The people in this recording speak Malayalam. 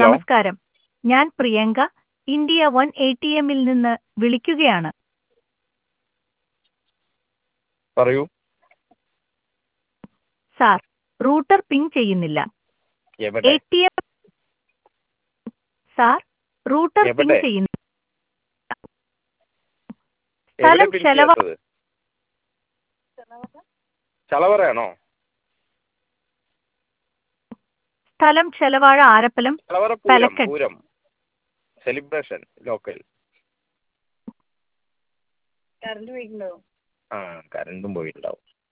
ഹലോ നമസ്കാരം ഞാൻ Priyanka India one A T എമ്മിൽ നിന്ന് വിളിക്കുകയാണ് പറയൂ സാർ റൂട്ടർ പിങ് ചെയ്യുന്നില്ല എ എവിടെ T M sir router ping എവിടെ? ചെയ്യുന്നു എവിടെ സ്ഥലം പിൻ ചെലവ ചെയ്യാത്തത് ചളവറയാണോ സ്ഥലം ചെലവാഴ ആരപ്പലം ചളവറ പൂരം തലക്കൽ. പൂരം സെലിബ്രേഷൻ ലോക്കൽ കറണ്ട് പോയിട്ടുണ്ടോ ആ കറണ്ടും പോയിട്ടുണ്ടാവും